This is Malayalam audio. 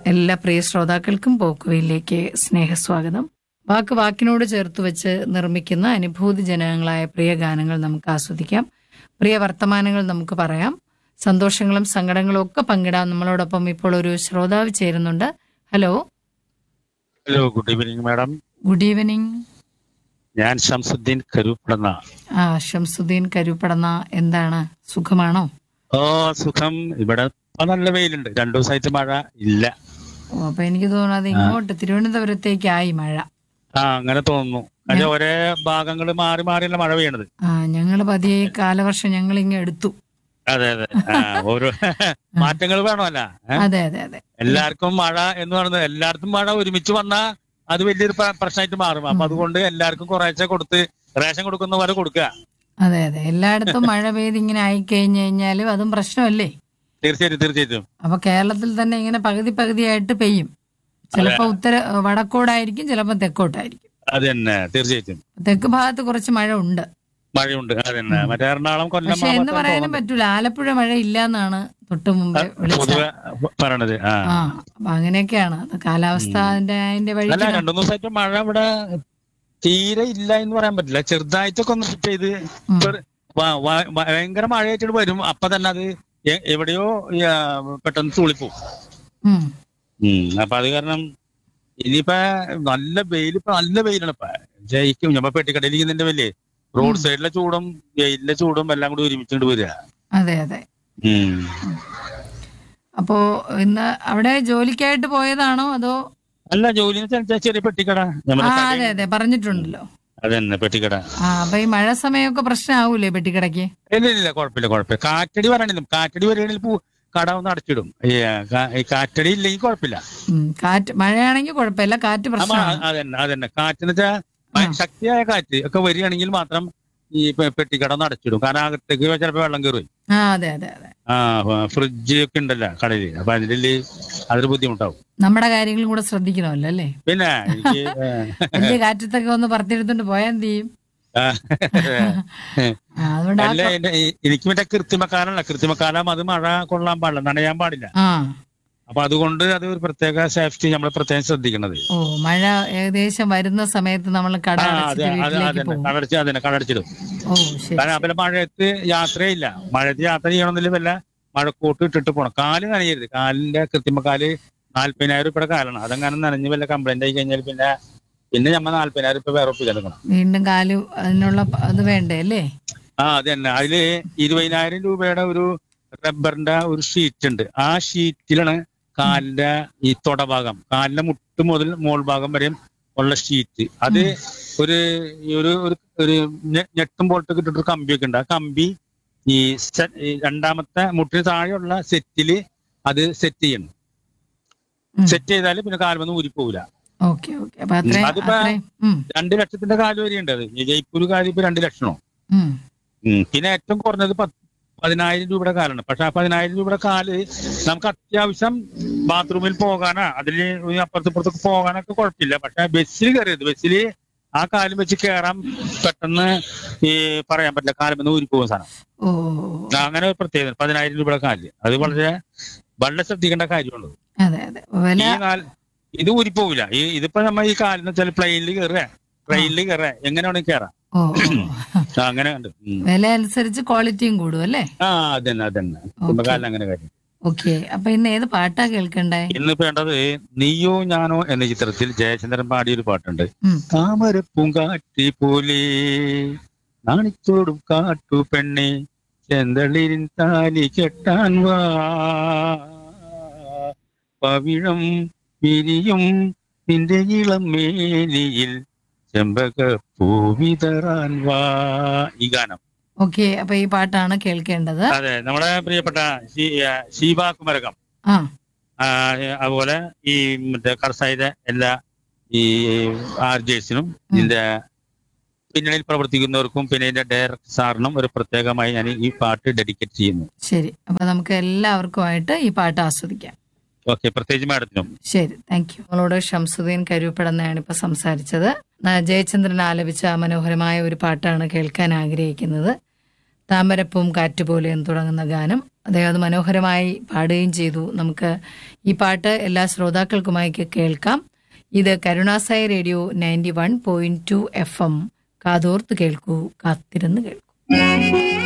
എല്ലാ പ്രിയ ശ്രോതാക്കൾക്കും പോക്കുവയിലേക്ക് സ്നേഹസ്വാഗതം വാക്ക് വാക്കിനോട് ചേർത്ത് വെച്ച് നിർമ്മിക്കുന്ന അനുഭൂതി ജനകങ്ങളായ പ്രിയ ഗാനങ്ങൾ നമുക്ക് ആസ്വദിക്കാം പ്രിയ വർത്തമാനങ്ങൾ നമുക്ക് പറയാം സന്തോഷങ്ങളും സങ്കടങ്ങളും ഒക്കെ പങ്കിടാം നമ്മളോടൊപ്പം ഇപ്പോൾ ഒരു ശ്രോതാവ് ചേരുന്നുണ്ട് hello hello good evening madam good evening ഞാൻ ഷംസുദ്ദീൻ കരൂപ്പടന്ന ആ ഷംസുദ്ദീൻ കരുപ്പടന്ന എന്താണ് സുഖമാണോ ഓ സുഖം ഇവിടെ ഇപ്പൊ നല്ല വെയിലുണ്ട് രണ്ടു ദിവസമായിട്ട് മഴ ഇല്ല ഓ അപ്പൊ എനിക്ക് തോന്നുന്നത് ഇങ്ങോട്ട് തിരുവനന്തപുരത്തേക്കായി മഴ ആ അങ്ങനെ തോന്നുന്നു അതിന്റെ ഒരേ ഭാഗങ്ങൾ മാറി മാറിയല്ല മഴ പെയ്യണത് ആ ഞങ്ങള് പതിയെ ഈ കാലവർഷം ഞങ്ങൾ ഇങ്ങ് എടുത്തു അതെ അതെ ആ, ഓരോ മാറ്റങ്ങൾ വേണമല്ല ഏ? അതെ അതെ അതെ എല്ലാവർക്കും മഴ എന്ന് പറയുന്നത് എല്ലായിടത്തും മഴ ഒരുമിച്ച് വന്നാ അത് വലിയൊരു പ്ര- പ്രശ്നമായിട്ട് മാറും അപ്പൊ അതുകൊണ്ട് എല്ലാവർക്കും കുറേശ്ശെ കൊടുത്ത് റേഷൻ കൊടുക്കുന്ന പോലെ കൊടുക്കുക അതെ അതെ എല്ലായിടത്തും മഴ പെയ്ത് ഇങ്ങനെ ആയി കഴിഞ്ഞു കഴിഞ്ഞാലും അതും പ്രശ്നമല്ലേ തീർച്ചയായിട്ടും തീർച്ചയായിട്ടും അപ്പൊ കേരളത്തിൽ തന്നെ ഇങ്ങനെ പകുതി പകുതിയായിട്ട് പെയ്യും ചിലപ്പോ ഉത്തര വടക്കോടായിരിക്കും ചിലപ്പോ തെക്കോട്ടായിരിക്കും അത് തന്നെ തീർച്ചയായിട്ടും തെക്ക് ഭാഗത്ത് കുറച്ച് മഴ ഉണ്ട് മഴയുണ്ട് അത് തന്നെ മറ്റേ എറണാകുളം കൊല്ലം പക്ഷെ എന്ന് ഭാഗത്താണ് പറയാനും തോന്നുന്നത്. പറ്റൂല ആലപ്പുഴ മഴ ഇല്ല എന്നാണ് തൊട്ട് മുമ്പേ വിളിച്ചത് പൊതുവെ പറയണത് ആ ആ അപ്പൊ അങ്ങനെയൊക്കെയാണ് അത് കാലാവസ്ഥ അതിന്റെ അതിന്റെ വഴി അല്ല രണ്ടു മൂന്ന് ദിവസമായിട്ട് മഴ ഇവിടെ തീരെ ഇല്ല എന്ന് പറയാൻ പറ്റില്ല ചെറുതായിട്ടൊക്കെ ഒന്ന് ഷിഫ്റ്റ് ചെയ്ത് ഇപ്പൊ വ- വ- ഭയങ്കര മഴയായിട്ട് വരും അപ്പൊ തന്നെ അത് എ- എവിടെയോ ഈ, ആ, പെട്ടെന്ന് തുളിപ്പോവും ഉം. അപ്പൊ അത് കാരണം ഇനിയിപ്പോ നല്ല വെയിൽ ഇപ്പൊ നല്ല വെയിലാണ് ഇപ്പൊ ജയിക്കും ഞമ്മ പെട്ടിക്കടയിൽ ഇരിക്കുന്നതിന്റെ വലിയ റോഡ് സൈഡിലെ ചൂടും വെയിലിന്റെ ചൂടും എല്ലാം കൂടി ഒരുമിച്ചുകൊണ്ട് വരിക അതെ അതെ ഉം. അപ്പോ ഇന്ന് അവിടെ ജോലിക്കായിട്ട് പോയതാണോ അതോ അല്ല ജോലി എന്ന് വെച്ചാൽ ചെറിയ പെട്ടിക്കട നമ്മുടെ ആ കടയിൽ- അതെ അതെ പറഞ്ഞിട്ടുണ്ടല്ലോ അതന്നെ പെട്ടിക്കട ആ അപ്പൊ ഈ മഴ സമയമൊക്കെ പ്രശ്നമാവൂലേ പെട്ടിക്കടയ്ക്ക് ഇല്ല ഇല്ല കുഴപ്പമില്ല കുഴപ്പമില്ല കാറ്റടി വരണില്ല കാറ്റടി വരികയാണെങ്കിൽ പൂ കട ഒന്ന് അടച്ചിടും ഈ, ആ, കാ- ഈ കാറ്റടി ഇല്ലെങ്കിൽ കുഴപ്പമില്ല ഉം, കാറ്റ് മഴയാണെങ്കിൽ കുഴപ്പമില്ല കാറ്റ് അപ്പൊ പ്രശ്നമാണ് അതന്നെ അതന്നെ കാറ്റെന്ന് വെച്ചാൽ ശക്തിയായ കാറ്റ് ഒക്കെ വരികയാണെങ്കിൽ മാത്രം ഈ പെ- പെട്ടിക്കട ഒന്ന് അടച്ചിടും കാരണം അകത്തേക്ക് ചിലപ്പോൾ വെള്ളം കയറും ആ അതെ അതെ അതെ ആ ഫ്രിഡ്ജ് ഒക്കെ ഉണ്ടല്ലോ കടയിൽ അപ്പൊ അതില് അതൊരു ബുദ്ധിമുട്ടാവും നമ്മുടെ കാര്യങ്ങളും കൂടെ ശ്രദ്ധിക്കണമല്ലോ അല്ലേ പിന്നെ എനിക്ക് ഏ, വലിയ കാറ്റത്തൊക്കെ ഒന്ന് പറത്തിയെടുത്തോണ്ട് പോയാൽ എന്ത് ചെയ്യും ആ, ആ, അതുകൊണ്ട് ആ അല്ല എന്റെ- ഈ- എനിക്ക് മറ്റേ കൃത്രിമക്കാലല്ല കൃത്രിമക്കാലം അത് മഴ കൊള്ളാൻ പാടില്ല നനയാൻ പാടില്ല ആ അപ്പൊ അതുകൊണ്ട് അത് ഒരു പ്രത്യേക സേഫ്റ്റി നമ്മൾ പ്രത്യേകം ശ്രദ്ധിക്കണത് ഓ മഴ ഏകദേശം വരുന്ന സമയത്ത് നമ്മൾ കട ആ, അടച്ചിട്ട് അതെ, അത് വീട്ടിലേക്ക് അതന്നെ പോകും കടടിച്ച് അതന്നെ കടടിച്ചിടും ഓ ശരി കാരണം പിന്നെ മഴയത്ത് യാത്രയില്ല മഴയത്ത് യാത്ര ചെയ്യണമെന്നില്ല വല്ല മഴക്കോട്ട് ഇട്ടിട്ട് പോണം കാല് നനയരുത് കാലിന്റെ കൃത്രിമ കാല് നാല്പതിനായിരം രൂപയുടെ കാലാണ് അതങ്ങനെ നനഞ്ഞ് വല്ല കംപ്ലൈന്റ് ആയി കഴിഞ്ഞാൽ പിന്നെ പിന്നെ നമ്മ നാല്പതിനായിരം രൂപ വേറെ ഒപ്പിച്ച് എടുക്കണം വീണ്ടും കാല് അതിനുള്ള പ- അത് വേണ്ടേ അല്ലേ ആ അത് തന്നെ അതില് ഇരുപതിനായിരം രൂപയുടെ ഒരു റബ്ബറിന്റെ ഒരു ഷീറ്റ് ഉണ്ട് ആ ഷീറ്റിലാണ് കാലിന്റെ ഈ തൊടഭാഗം കാലിന്റെ മുട്ട് മുതൽ മോൾ ഭാഗം വരെയും ഉള്ള ഷീറ്റ് അത് ഒരു ഈ ഒരു ഒരു ഒരു ഞെ- ഞെട്ടും പോലത്തെ ഇട്ടിട്ടൊരു കമ്പിയൊക്കെ ഉണ്ട് ആ കമ്പി ഈ സെ- ഈ രണ്ടാമത്തെ മുട്ടിന് താഴെയുള്ള സെറ്റില് അത് സെറ്റ് ചെയ്യണം ഉം. സെറ്റ് ചെയ്താൽ പിന്നെ കാലുമൊന്നും ഊരിപ്പോവില്ല ഓക്കെ ഓക്കെ അപ്പൊ അത്രയും അതിപ്പോ- അത്രയും ഉം, രണ്ട് ലക്ഷത്തിന്റെ കാല് വരെയുണ്ട് അത് ഈ ജയ്പൂർ കാല് ഇപ്പൊ രണ്ട് ലക്ഷണോ ഉം. ഉം. പിന്നെ ഏറ്റവും കുറഞ്ഞത് പത്ത് പതിനായിരം രൂപയുടെ കാലാണ് പക്ഷെ ആ പതിനായിരം രൂപയുടെ കാല് നമുക്ക് അത്യാവശ്യം ബാത്റൂമിൽ പോകാനാ അതിൽ അപ്പുറത്ത് ഇപ്പുറത്തൊക്കെ പോകാനൊക്കെ കുഴപ്പമില്ല പക്ഷെ ബസ്സിൽ കയറിയത് ബസ്സിൽ ആ കാലും വെച്ച് കയറാൻ പെട്ടെന്ന് ഈ പറയാൻ പറ്റില്ല കാലമെന്ന് ഊരി പോകുന്ന സാധനം ഓ അങ്ങനെ ഒരു പ്രത്യേകത പതിനായിരം രൂപയുടെ കാല് അത് വളരെ വളരെ ശ്രദ്ധിക്കേണ്ട കാര്യമുള്ളൂ അതെ അതെ വില ഈ കാൽ ഇത് ഊരിപ്പോവില്ല ഈ ഇതിപ്പോ നമ്മ ഈ കാലെന്ന് വെച്ചാൽ പ്ലെയിനിൽ കയറുക ട്രെയിനിൽ കയറുക എങ്ങനെ വേണമെങ്കിൽ കയറാം ഓ ഓ, ഓ. ആ, അങ്ങനെ ഉണ്ട് ഉം. വില അനുസരിച്ച് ക്വാളിറ്റിയും കൂടും അല്ലേ ആ അതന്നെ അതന്നെ ഓക്കേ. കാലിന് അങ്ങനെ കാര്യം ഓക്കെ അപ്പൊ ഇന്ന് ഏത് പാട്ടാ കേൾക്കണ്ടേ ഇന്ന് വേണ്ടത് നീയോ ഞാനോ എന്ന ചിത്രത്തിൽ ജയചന്ദ്രൻ പാടിയ ഒരു പാട്ടുണ്ട് ഉം. താമരപ്പൂങ്കാറ്റി പോലെ നാണിച്ചോടും കാട്ടു പെണ്ണെ ചെന്തളിരിൻ താലി കെട്ടാൻ വാ പവിഴം വിരിയും നിന്റെ ഇളം മേനിയിൽ ചെമ്പക പൂവിതറാൻ വാ ഈ ഗാനം ഓക്കെ അപ്പൊ ഈ പാട്ടാണ് കേൾക്കേണ്ടത് അതെ നമ്മുടെ പ്രിയപ്പെട്ട ശീ- ആ, ശീബ കുമരകം ആ ആ, അതുപോലെ ഈ മറ്റേ കർസായിയുടെ എല്ലാ ഈ ആർജേഴ്സിനും ഇതിന്റെ പിന്നണിയിൽ പ്രവർത്തിക്കുന്നവർക്കും പിന്നെ ഇതിന്റെ ഡയറക്ടർ സാറിനും ഒരു പ്രത്യേകമായി ഞാൻ ഈ പാട്ട് ഡെഡിക്കേറ്റ് ചെയ്യുന്നു ശരി അപ്പൊ നമുക്ക് എല്ലാവർക്കുമായിട്ട് ഈ പാട്ട് ആസ്വദിക്കാം ഓക്കെ പ്രത്യേകിച്ച് മാഡത്തിനും ശരി താങ്ക് യു നമ്മളോട് ഷംസുദ്ദീൻ കരൂപ്പടെന്നാണ് ഇപ്പൊ സംസാരിച്ചത് ന- ജയചന്ദ്രൻ ആലപിച്ച മനോഹരമായ ഒരു പാട്ടാണ് കേൾക്കാൻ ആഗ്രഹിക്കുന്നത് താമരപ്പൂം കാറ്റുപോലെ എന്ന് തുടങ്ങുന്ന ഗാനം അദ്ദേഹം അത് മനോഹരമായി പാടുകയും ചെയ്തു നമുക്ക് ഈ പാട്ട് എല്ലാ ശ്രോതാക്കൾക്കുമായി കേൾക്കാം ഇത് കരുണാസായി radio ninety one point two F M കാതോർത്ത് കേൾക്കൂ കാത്തിരുന്ന് കേൾക്കൂ